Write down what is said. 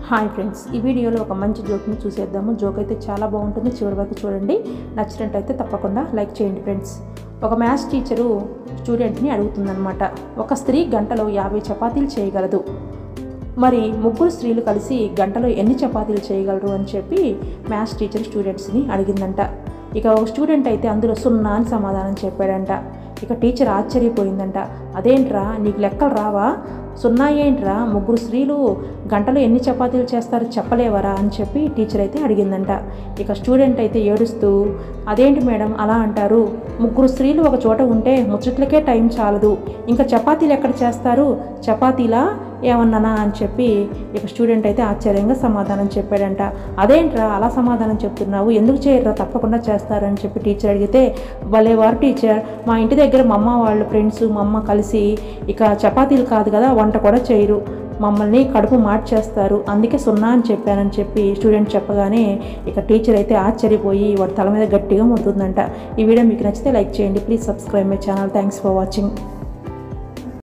hi friends ఈ వీడియోలో ఒక మంచి జోక్ని చూసేద్దాము జోక్ అయితే చాలా బాగుంటుంది చివరి వరకు చూడండి నచ్చినట్టయితే తప్పకుండా లైక్ చేయండి ఫ్రెండ్స్ ఒక మ్యాథ్స్ టీచరు స్టూడెంట్ని అడుగుతుందనమాట ఒక స్త్రీ గంటలో యాభై చపాతీలు చేయగలదు మరి ముగ్గురు స్త్రీలు కలిసి గంటలో ఎన్ని చపాతీలు చేయగలరు అని చెప్పి మ్యాథ్స్ టీచర్ స్టూడెంట్స్ని అడిగిందంట ఇక ఒక స్టూడెంట్ అయితే అందులో సున్నా అని సమాధానం చెప్పాడంట ఇక టీచర్ ఆశ్చర్యపోయిందంట అదేంట్రా నీకు లెక్కలు రావా సున్నా ఏంట్రా ముగ్గురు స్త్రీలు గంటలో ఎన్ని చపాతీలు చేస్తారో చెప్పలేవరా అని చెప్పి టీచర్ అయితే అడిగిందంట ఇక స్టూడెంట్ అయితే ఏడుస్తూ అదేంటి మేడం అలా అంటారు ముగ్గురు స్త్రీలు ఒక చోట ఉంటే ముచ్చట్లకే టైం చాలదు ఇంకా చపాతీలు ఎక్కడ చేస్తారు చపాతీలా ఏమన్నానా అని చెప్పి ఇక స్టూడెంట్ అయితే ఆశ్చర్యంగా సమాధానం చెప్పాడంట అదేంట్రా అలా సమాధానం చెప్తున్నావు ఎందుకు చేయర్రా తప్పకుండా చేస్తారని చెప్పి టీచర్ అడిగితే భలేవారు టీచర్ మా ఇంటి దగ్గర మా అమ్మ వాళ్ళ ఫ్రెండ్స్ మా అమ్మ కలిసి ఇక చపాతీలు కాదు కదా వంట కూడా చేయరు మమ్మల్ని కడుపు మార్చేస్తారు అందుకే సున్నా అని చెప్పానని చెప్పి స్టూడెంట్ చెప్పగానే ఇక టీచర్ అయితే ఆశ్చర్యపోయి వాడి తల మీద గట్టిగా ముడుతుందంట ఈ వీడియో మీకు నచ్చితే లైక్ చేయండి please subscribe my channel thanks for watching